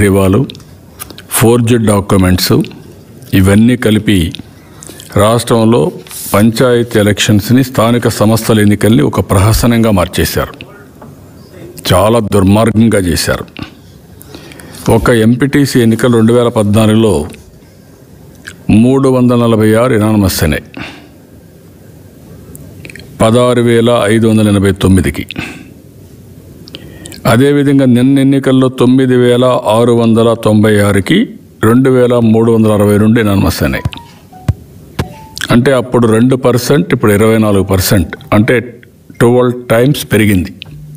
ఏకగ్రీవాలు forged documents ఇవన్నీ కలిపి రాష్ట్రంలో పంచాయతీ ఎలక్షన్స్ని స్థానిక సంస్థల ఎన్నికల్ని ఒక ప్రహసనంగా మార్చేశారు చాలా దుర్మార్గంగా చేశారు ఒక ఎంపీటీసీ ఎన్నికలు రెండు వేల పద్నాలుగులో మూడు వందల నలభై ఆరు ఇనానమస్ అయినాయి పదహారు వేల ఐదు వందల ఎనభై తొమ్మిదికి అదేవిధంగా నిన్న ఎన్నికల్లో తొమ్మిది వేల ఆరు వందల తొంభై ఆరుకి రెండు వేల మూడు వందల అరవై రెండు ఇనానమస్ అయినాయి అంటే అప్పుడు రెండు పర్సెంట్ ఇప్పుడు ఇరవై నాలుగు పర్సెంట్ అంటే ట్వెల్వ్ టైమ్స్ పెరిగింది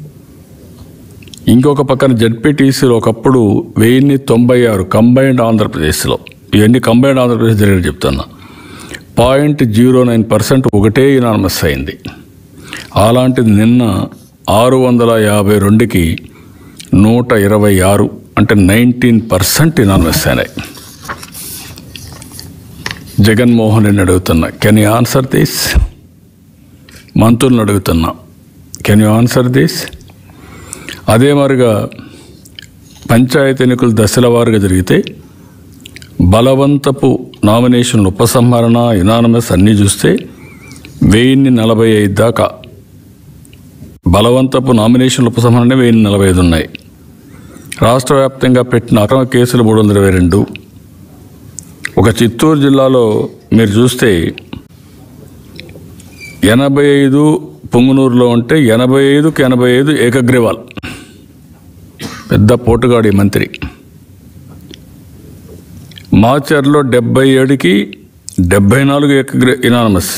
ఇంకొక పక్కన జడ్పీటీసీలో ఒకప్పుడు వెయ్యిన్ని తొంభై ఆరు కంబైన్డ్ ఆంధ్రప్రదేశ్లో ఇవన్నీ కంబైన్డ్ ఆంధ్రప్రదేశ్ జరిగి చెప్తున్నా పాయింట్ జీరో నైన్ పర్సెంట్ ఒకటే ఇనానమస్ అయింది అలాంటిది నిన్న ఆరు వందల యాభై రెండుకి నూట ఇరవై ఆరు అంటే నైన్టీన్ పర్సెంట్ ఇనానమస్ అయినాయి జగన్మోహన్ రెడ్డిని అడుగుతున్నా కెన్ యూ ఆన్సర్ దిస్ మంత్రులను అడుగుతున్నా కెన్ యూ ఆన్సర్ దిస్ అదే మరిగా పంచాయతీ ఎన్నికలు దశల వారుగా జరిగితే బలవంతపు నామినేషన్లు ఉపసంహరణ ఇనానమస్ అన్నీ చూస్తే వెయ్యిన్ని నలభై ఐదు దాకా బలవంతపు నామినేషన్ల ఉపసంహరణ వెయ్యిన్ని నలభై ఐదు ఉన్నాయి రాష్ట్ర వ్యాప్తంగా పెట్టిన అక్రమ కేసులు మూడు వందల ఇరవై రెండు ఒక చిత్తూరు జిల్లాలో మీరు చూస్తే ఎనభై ఐదు పొంగునూరులో ఉంటే ఎనభై ఐదుకి ఎనభై ఐదు ఏకగ్రీవాల్ పెద్ద పోటుగాడి మంత్రి మాచర్లో డెబ్బై ఏడుకి డెబ్బై నాలుగు ఏకగ్రీ ఇనానమస్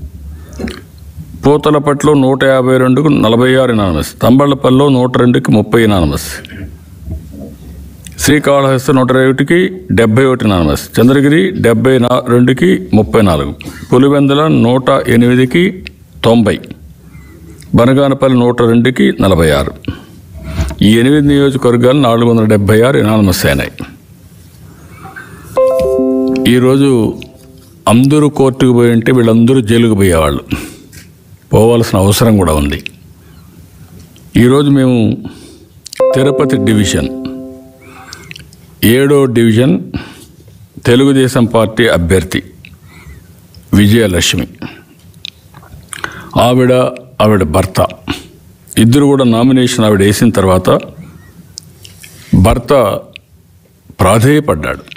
పూతలపట్లో నూట యాభై రెండుకు నలభై ఆరు ఇనానమస్ తంబళ్ళపల్లిలో నూట రెండుకి ముప్పై ఇనానమస్ శ్రీకాళహస్తి నూట ఒకటికి డెబ్బై ఒకటి ఇనానమస్ చంద్రగిరి డెబ్బై నా రెండుకి ముప్పై నాలుగు పులివెందుల నూట ఎనిమిదికి తొంభై బనగానపల్లి నూట రెండుకి నలభై ఆరు ఈ ఎనిమిది నియోజకవర్గాలు నాలుగు వందల డెబ్బై ఆరు ఇనానమస్ అయినాయి ఈరోజు అందరూ కోర్టుకు పోయి ఉంటే వీళ్ళందరూ జైలుకు పోయేవాళ్ళు పోవాల్సిన అవసరం కూడా ఉంది ఈరోజు మేము తిరుపతి డివిజన్ ఏడో డివిజన్ తెలుగుదేశం పార్టీ అభ్యర్థి విజయలక్ష్మి ఆవిడ ఆవిడ భర్త ఇద్దరు కూడా నామినేషన్ ఆవిడ వేసిన తర్వాత భర్త ప్రాధేయపడ్డాడు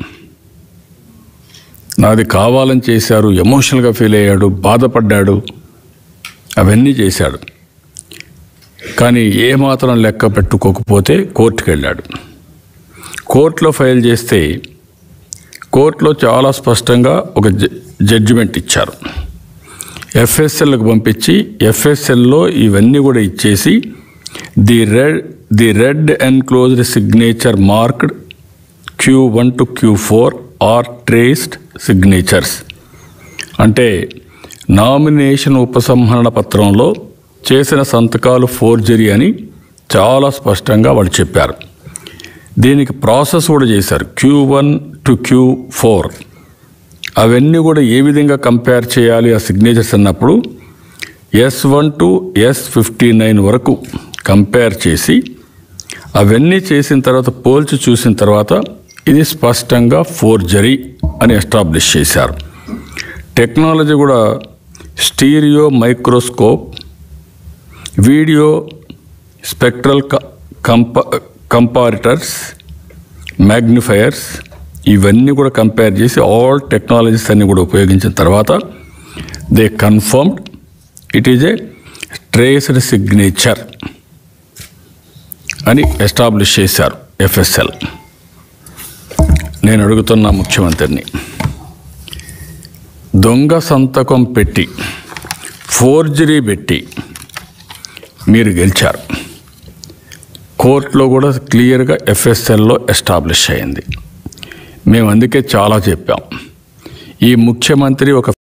నాది కావాలని చేశారు ఎమోషనల్గా ఫీల్ అయ్యాడు బాధపడ్డాడు అవన్నీ చేశాడు కానీ ఏమాత్రం లెక్క పెట్టుకోకపోతే కోర్టుకు వెళ్ళాడు కోర్టులో ఫైల్ చేస్తే కోర్టులో చాలా స్పష్టంగా ఒక జ- జడ్జిమెంట్ ఇచ్చారు ఎఫ్ఎస్ఎల్కి పంపించి ఎఫ్ఎస్ఎల్లో ఇవన్నీ కూడా ఇచ్చేసి the red the red enclosed signature marked Q one two Q four are traced signatures అంటే నామినేషన్ ఉపసంహరణ పత్రంలో చేసిన సంతకాలు ఫోర్జరీ అని చాలా స్పష్టంగా వాళ్ళు చెప్పారు దీనికి ప్రాసెస్ కూడా చేశారు Q one two Q four అవన్నీ కూడా ఏ విధంగా కంపేర్ చేయాలి ఆ సిగ్నేచర్స్ అన్నప్పుడు S one two S fifty nine వరకు కంపేర్ చేసి అవన్నీ చేసిన తర్వాత పోల్చి చూసిన తర్వాత ఇది స్పష్టంగా ఫోర్జరీ అని ఎస్టాబ్లిష్ చేశారు టెక్నాలజీ కూడా స్టీరియో మైక్రోస్కోప్ వీడియో స్పెక్ట్రల్ కంప కంపారిటర్స్ మ్యాగ్నిఫైయర్స్ ఇవన్నీ కూడా కంపేర్ చేసి ఆల్ టెక్నాలజీస్ అన్ని కూడా ఉపయోగించిన తర్వాత they confirmed it is a traced signature అని ఎస్టాబ్లిష్ చేశారు ఎఫ్ఎస్ఎల్ నేను అడుగుతున్న ముఖ్యమంత్రిని దొంగ సంతకం పెట్టి ఫోర్జరీ పెట్టి మీరు గెలిచారు కోర్టులో కూడా క్లియర్గా ఎఫ్ఎస్ఎల్లో ఎస్టాబ్లిష్ అయింది మేము అందుకే చాలా చెప్పాం ఈ ముఖ్యమంత్రి ఒక